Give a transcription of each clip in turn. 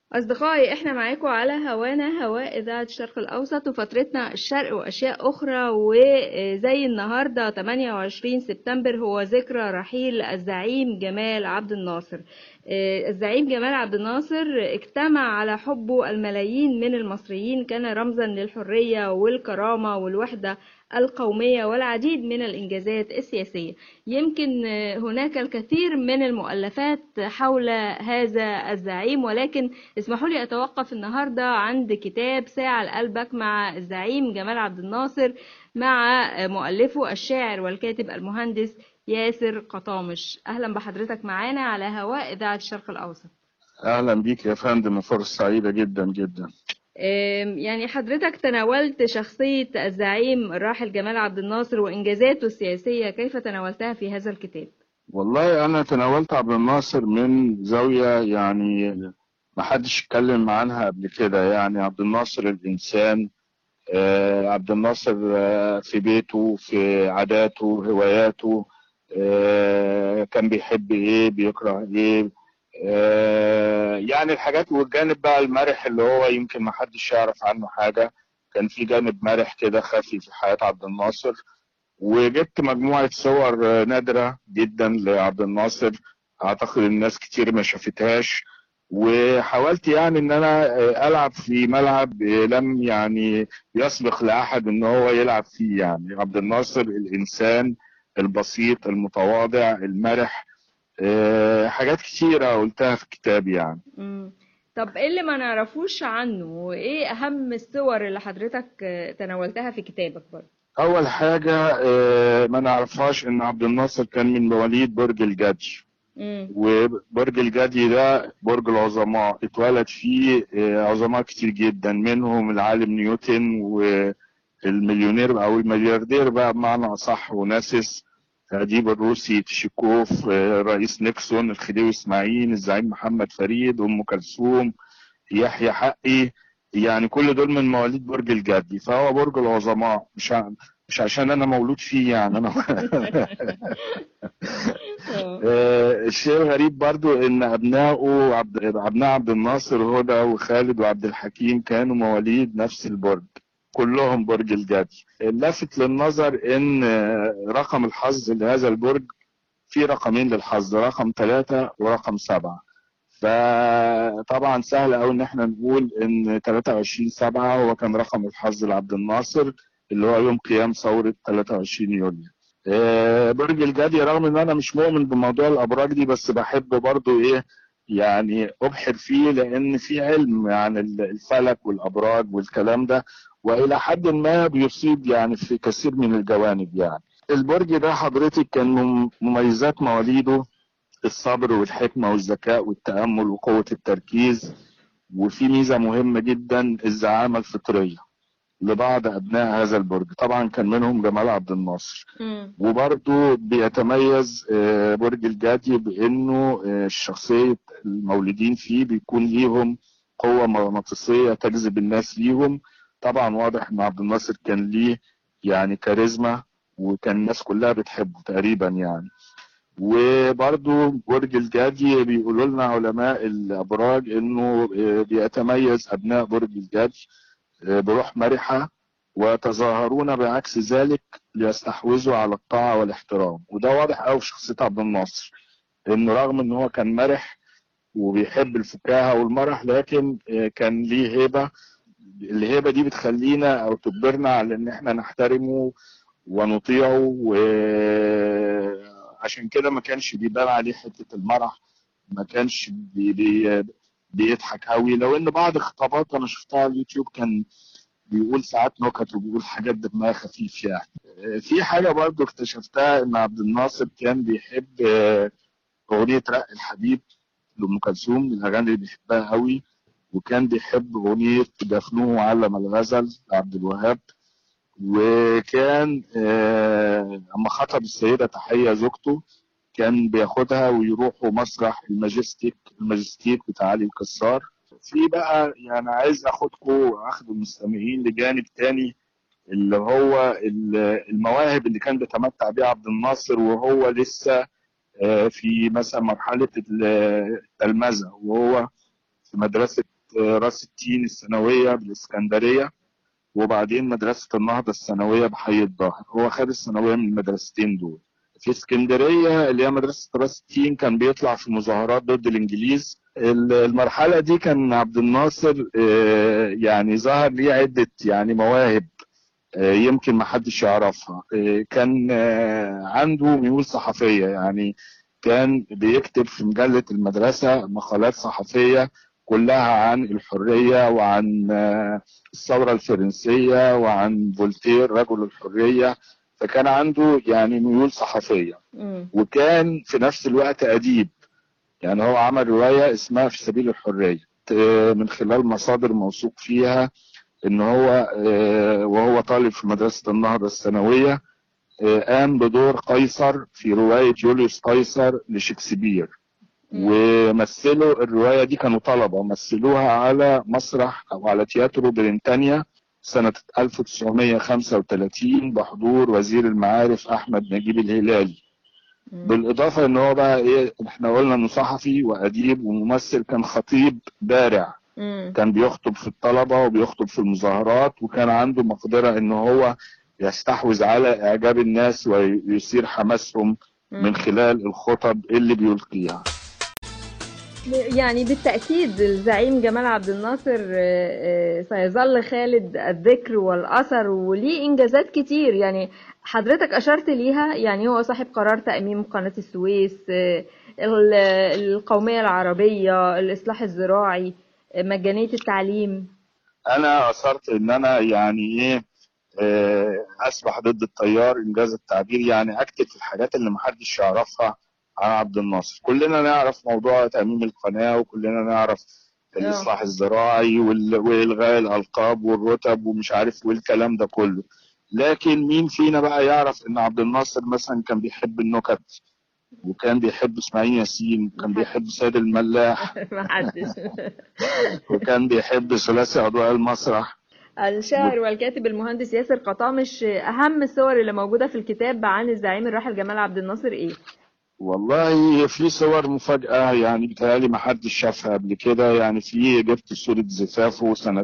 أصدقائي إحنا معاكم على هوانا هواء إذاعة الشرق الأوسط وفترتنا الشرق وأشياء أخرى وزي النهاردة 28 سبتمبر هو ذكرى رحيل الزعيم جمال عبد الناصر الزعيم جمال عبد الناصر اجتمع على حبه الملايين من المصريين كان رمزا للحرية والكرامة والوحدة القومية والعديد من الإنجازات السياسية يمكن هناك الكثير من المؤلفات حول هذا الزعيم ولكن اسمحوا لي أتوقف النهاردة عند كتاب ساعة لقلبك مع الزعيم جمال عبد الناصر مع مؤلفه الشاعر والكاتب المهندس ياسر قطامش أهلا بحضرتك معانا على هواء إذاعة الشرق الأوسط اهلا بيك يا فندم فرصة سعيدة جدا جدا يعني حضرتك تناولت شخصية الزعيم الراحل جمال عبد الناصر وإنجازاته السياسية كيف تناولتها في هذا الكتاب؟ والله انا تناولت عبد الناصر من زاوية يعني ما حدش اتكلم عنها قبل كده يعني عبد الناصر الانسان آه، عبد الناصر آه، في بيته في عاداته هواياته آه، كان بيحب ايه بيكره ايه آه، يعني الحاجات والجانب بقى المرح اللي هو يمكن ما حدش يعرف عنه حاجة كان في جانب مرح كده خفي في حياة عبد الناصر وجبت مجموعة صور آه، نادرة جدا لعبد الناصر أعتقد الناس كتير ما شافتهاش وحاولت يعني ان انا آه، العب في ملعب آه، لم يعني يسبق لاحد ان هو يلعب فيه يعني عبد الناصر الانسان البسيط المتواضع المرح آه، حاجات كتيرة قلتها في الكتاب يعني مم. طب إيه اللي ما نعرفوش عنه وإيه أهم الصور اللي حضرتك تناولتها في كتابك برضه؟ أول حاجة آه، ما نعرفهاش إن عبد الناصر كان من مواليد برج الجدي مم. وبرج الجدي ده برج العظماء اتولد فيه آه، عظماء كتير جدا منهم العالم نيوتن والمليونير أو الملياردير بقى بمعنى أصح وناسس الأديب الروسي تشيكوف آه، الرئيس نيكسون الخديوي إسماعيل الزعيم محمد فريد أم كلثوم يحيى حقي يعني كل دول من مواليد برج الجدي فهو برج العظماء مش ع- مش عشان انا مولود فيه يعني انا آه. آه، الشيء الغريب برضو ان ابنائه عبد ابناء عبد الناصر هدى وخالد وعبد الحكيم كانوا مواليد نفس البرج كلهم برج الجدي اللافت للنظر ان آه، رقم الحظ لهذا البرج في رقمين للحظ رقم ثلاثة ورقم سبعة فطبعا سهل قوي ان احنا نقول ان 23 7 هو كان رقم الحظ لعبد الناصر اللي هو يوم قيام ثورة 23 يوليو آه، برج الجدي رغم ان انا مش مؤمن بموضوع الابراج دي بس بحب برضو ايه يعني ابحر فيه لان في علم عن الفلك والابراج والكلام ده والى حد ما بيصيب يعني في كثير من الجوانب يعني البرج ده حضرتك كان من مميزات مواليده الصبر والحكمة والذكاء والتأمل وقوة التركيز وفي ميزة مهمة جدا الزعامة الفطرية لبعض أبناء هذا البرج طبعا كان منهم جمال عبد الناصر مم. وبرضه بيتميز آه، برج الجدي بأنه آه، شخصية المولودين فيه بيكون ليهم قوة مغناطيسية تجذب الناس ليهم طبعا واضح ان عبد الناصر كان ليه يعني كاريزما وكان الناس كلها بتحبه تقريبا يعني وبرضو برج الجدي بيقولوا لنا علماء الابراج انه آه، بيتميز ابناء برج الجدي آه، بروح مرحه ويتظاهرون بعكس ذلك ليستحوذوا على الطاعه والاحترام وده واضح قوي في شخصيه عبد الناصر انه رغم ان هو كان مرح وبيحب الفكاهه والمرح لكن آه، كان ليه هيبه الهيبه دي بتخلينا او تجبرنا على ان احنا نحترمه ونطيعه وعشان كده ما كانش بيبان عليه حته المرح ما كانش بي بي بيضحك قوي لو ان بعض خطابات انا شفتها على اليوتيوب كان بيقول ساعات نكت وبيقول حاجات دمها خفيف يعني في حاجه برضو اكتشفتها ان عبد الناصر كان بيحب آه، اغنيه رق الحبيب لام كلثوم من الاغاني اللي بيحبها قوي وكان بيحب اغنيه دفنوه علم الغزل لعبد الوهاب وكان آه، اما خطب السيده تحيه زوجته كان بياخدها ويروحوا مسرح الماجستيك الماجستيك بتاع علي الكسار في بقى يعني عايز اخدكم اخد المستمعين لجانب تاني اللي هو ال- المواهب اللي كان بيتمتع بيها عبد الناصر وهو لسه آه، في مثلا مرحله ال- التلمذه وهو في مدرسه آه، راس التين الثانويه بالاسكندريه وبعدين مدرسه النهضه الثانويه بحي الظاهر هو خد الثانويه من المدرستين دول في اسكندريه اللي هي مدرسه راس التين كان بيطلع في مظاهرات ضد الانجليز ال- المرحله دي كان عبد الناصر آه، يعني ظهر ليه عده يعني مواهب آه، يمكن ما حدش يعرفها آه، كان آه، عنده ميول صحفيه يعني كان بيكتب في مجله المدرسه مقالات صحفيه كلها عن الحريه وعن آه، الثوره الفرنسيه وعن فولتير رجل الحريه فكان عنده يعني ميول صحفيه مم. وكان في نفس الوقت أديب يعني هو عمل رواية اسمها في سبيل الحرية آه، من خلال مصادر موثوق فيها ان هو آه، وهو طالب في مدرسة النهضة الثانوية آه، قام بدور قيصر في رواية يوليوس قيصر لشكسبير مم. ومثلوا الرواية دي كانوا طلبة مثلوها على مسرح أو على تياترو برينتانيا سنة 1935 بحضور وزير المعارف أحمد نجيب الهلالي مم. بالاضافه ان هو بقى ايه احنا قلنا انه صحفي واديب وممثل كان خطيب بارع مم. كان بيخطب في الطلبه وبيخطب في المظاهرات وكان عنده مقدره ان هو يستحوذ على اعجاب الناس ويثير حماسهم من مم. خلال الخطب اللي بيلقيها يعني بالتأكيد الزعيم جمال عبد الناصر آه، آه، سيظل خالد الذكر والأثر وليه إنجازات كتير يعني حضرتك أشرت ليها يعني هو صاحب قرار تأميم قناة السويس آه، ال- القومية العربية الإصلاح الزراعي آه، مجانية التعليم انا اثرت ان انا يعني ايه آه، اسبح ضد التيار انجاز التعبير يعني اكتب في الحاجات اللي محدش يعرفها عن عبد الناصر كلنا نعرف موضوع تأميم القناة وكلنا نعرف الإصلاح الزراعي وال- وإلغاء الألقاب والرتب ومش عارف والكلام ده كله لكن مين فينا بقى يعرف إن عبد الناصر مثلا كان بيحب النكت وكان بيحب إسماعيل ياسين وكان بيحب سيد الملاح محدش وكان بيحب ثلاثي أضواء المسرح الشاعر والكاتب المهندس ياسر قطامش أهم الصور اللي موجودة في الكتاب عن الزعيم الراحل جمال عبد الناصر إيه؟ والله في صور مفاجأة يعني بتهيألي ما حدش شافها قبل كده يعني في جبت صورة زفافه سنة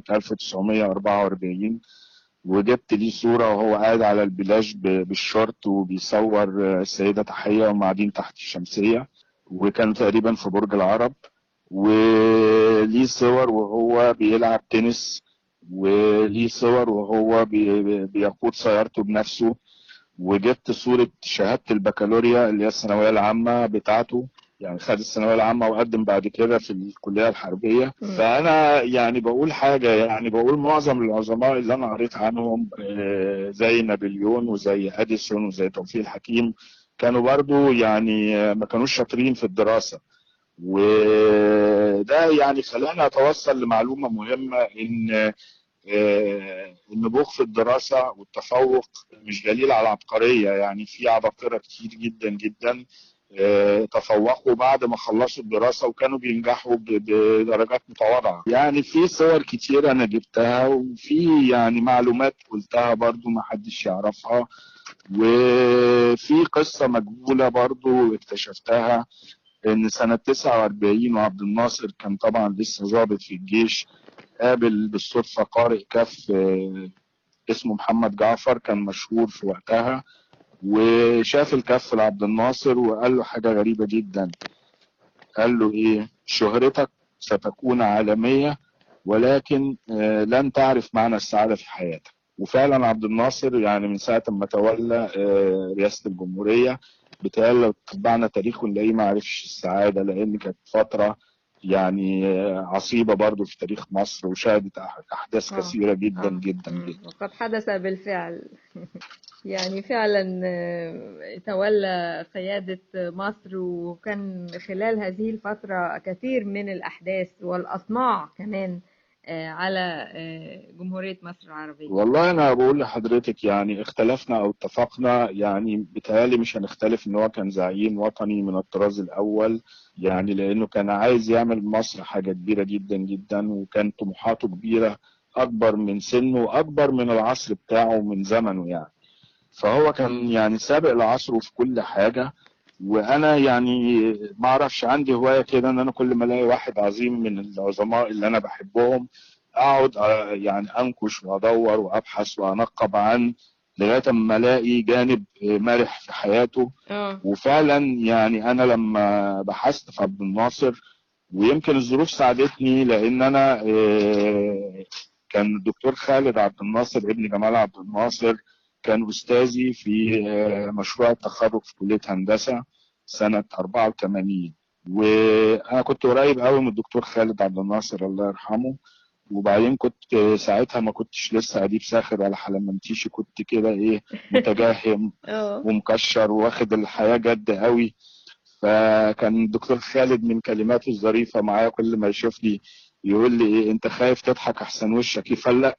1944 وجبت ليه صورة وهو قاعد على البلاج ب- بالشورت وبيصور آه، السيدة تحية وهم قاعدين تحت الشمسية وكان تقريبا في برج العرب وليه صور وهو بيلعب تنس وليه صور وهو بي- بيقود سيارته بنفسه وجبت صورة شهادة البكالوريا اللي هي الثانوية العامة بتاعته يعني خد الثانوية العامة وقدم بعد كده في الكلية الحربية مم. فأنا يعني بقول حاجة يعني بقول معظم العظماء اللي أنا قريت عنهم آه، زي نابليون وزي أديسون وزي توفيق الحكيم كانوا برضو يعني آه، ما كانوش شاطرين في الدراسة وده يعني خلاني أتوصل لمعلومة مهمة إن آه، النبوغ في الدراسة والتفوق مش دليل على العبقرية يعني في عباقرة كتير جدا جدا آه، تفوقوا بعد ما خلصوا الدراسة وكانوا بينجحوا ب- بدرجات متواضعة يعني في صور كتير أنا جبتها وفي يعني معلومات قلتها برضو ما حدش يعرفها وفي قصة مجهولة برضو اكتشفتها إن سنة 49 وعبد الناصر كان طبعا لسه ضابط في الجيش قابل بالصدفة قارئ كف آه، اسمه محمد جعفر كان مشهور في وقتها وشاف الكف لعبد الناصر وقال له حاجة غريبة جدا قال له ايه شهرتك ستكون عالمية ولكن آه، لن تعرف معنى السعادة في حياتك وفعلا عبد الناصر يعني من ساعة ما تولى آه، رئاسة الجمهورية بتهيألي لو تتبعنا تاريخه نلاقيه ما عرفش السعادة لأن كانت فترة يعني آه، عصيبة برضو في تاريخ مصر وشهدت أح- أحداث آه. كثيرة جدا آه. جدا مم. جدا وقد حدث بالفعل يعني فعلا آه، تولى قيادة مصر وكان خلال هذه الفترة كثير من الأحداث والأصماع كمان آه، على آه، جمهورية مصر العربية والله انا بقول لحضرتك يعني اختلفنا او اتفقنا يعني بيتهيألي مش هنختلف ان هو كان زعيم وطني من الطراز الاول يعني لانه كان عايز يعمل مصر حاجة كبيرة جدا جدا وكان طموحاته كبيرة اكبر من سنه واكبر من العصر بتاعه ومن زمنه يعني فهو كان يعني سابق لعصره في كل حاجة وانا يعني ما اعرفش عندي هوايه كده ان انا كل ما الاقي واحد عظيم من العظماء اللي انا بحبهم اقعد آه، يعني انكش وادور وابحث وانقب عن لغايه اما الاقي جانب آه، مرح في حياته اه وفعلا يعني انا لما بحثت في عبد الناصر ويمكن الظروف ساعدتني لان انا آه، كان الدكتور خالد عبد الناصر ابن جمال عبد الناصر كان استاذي في آه، مشروع التخرج في كليه هندسه سنه 84 وانا كنت قريب قوي من الدكتور خالد عبد الناصر الله يرحمه وبعدين كنت آه، ساعتها ما كنتش لسه اديب ساخر ولا حلمنتيشي كنت كده ايه متجهم اه ومكشر واخد الحياة جد قوي فكان الدكتور خالد من كلماته الظريفة معايا كل ما يشوفني يقول لي ايه انت خايف تضحك احسن وشك يفلق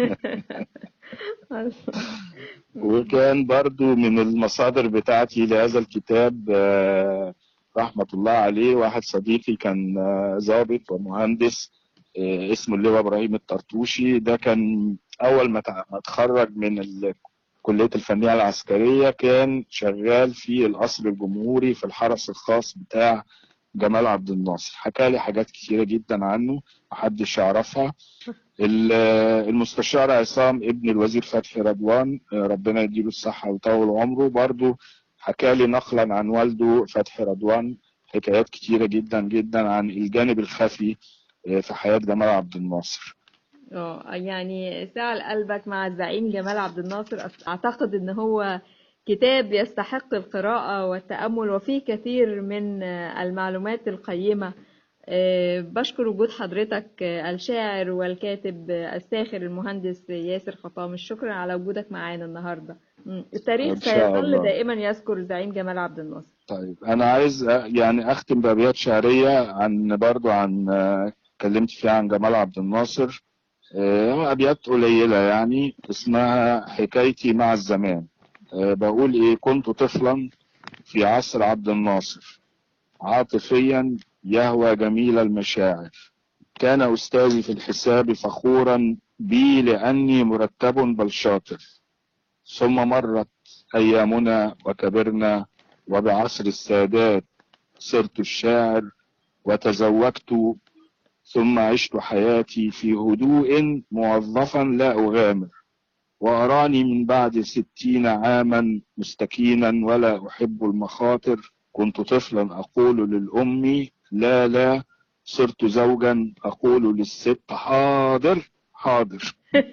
وكان برضو من المصادر بتاعتي لهذا الكتاب آه، رحمة الله عليه واحد صديقي كان آه، ضابط ومهندس آه، اسمه اللواء ابراهيم الطرطوشي ده كان اول ما تع- ما اتخرج من ال- كلية الفنية العسكرية كان شغال في القصر الجمهوري في الحرس الخاص بتاع جمال عبد الناصر حكى لي حاجات كتيرة جدا عنه محدش يعرفها ال- المستشار عصام ابن الوزير فتحي رضوان آه، ربنا يديله الصحة ويطول عمره برضو حكى لي نقلا عن والده فتحي رضوان حكايات كتيرة جدا جدا عن الجانب الخفي آه، في حياة جمال عبد الناصر اه يعني ساعة قلبك مع الزعيم جمال عبد الناصر أص- أعتقد إن هو كتاب يستحق القراءة والتأمل وفيه كثير من آه، المعلومات القيمة آه، بشكر وجود حضرتك آه، الشاعر والكاتب آه، الساخر المهندس ياسر خطام الشكر على وجودك معانا النهاردة مم. التاريخ إن شاء سيظل الله. دائما يذكر الزعيم جمال عبد الناصر طيب انا عايز أ- يعني اختم بابيات شعريه عن برضو عن آه، اتكلمت فيها عن جمال عبد الناصر آه، هو ابيات قليله يعني اسمها حكايتي مع الزمان آه، بقول ايه كنت طفلا في عصر عبد الناصر عاطفيا يهوى جميل المشاعر كان استاذي في الحساب فخورا بي لاني مرتب بل شاطر ثم مرت ايامنا وكبرنا وبعصر السادات صرت الشاعر وتزوجت ثم عشت حياتي في هدوء موظفا لا أغامر وأراني من بعد ستين عاما مستكينا ولا أحب المخاطر كنت طفلا أقول للأم لا لا صرت زوجا أقول للست حاضر حاضر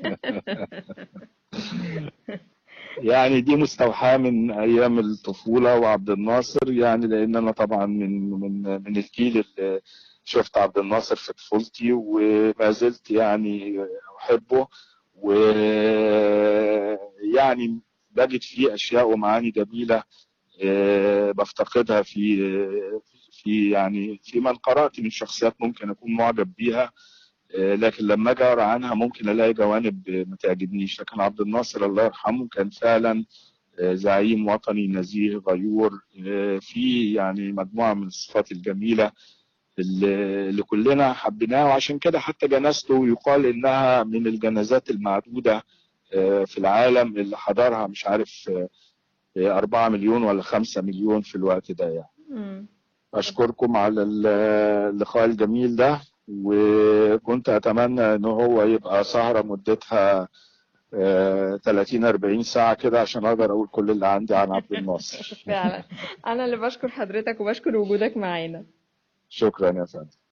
يعني دي مستوحاة من أيام الطفولة وعبد الناصر يعني لأن أنا طبعا من من من الجيل اللي شفت عبد الناصر في طفولتي وما زلت يعني أحبه ويعني بجد فيه أشياء ومعاني جميلة آه، بفتقدها في في يعني في من قرأت من شخصيات ممكن أكون معجب بيها آه، لكن لما اجي اقرا عنها ممكن الاقي جوانب آه، ما تعجبنيش لكن عبد الناصر الله يرحمه كان فعلا آه، زعيم وطني نزيه غيور آه، في يعني مجموعه من الصفات الجميله اللي اللي كلنا حبيناها وعشان كده حتى جنازته يقال انها من الجنازات المعدوده آه، في العالم اللي حضرها مش عارف آه، آه، 4 مليون ولا 5 مليون في الوقت ده يعني مم. أشكركم على اللقاء الجميل ده وكنت أتمنى إن هو يبقى سهرة مدتها آه، 30 40 ساعة كده عشان أقدر أقول كل اللي عندي عن عبد الناصر فعلا أنا اللي بشكر حضرتك وبشكر وجودك معانا شكرا يا فندم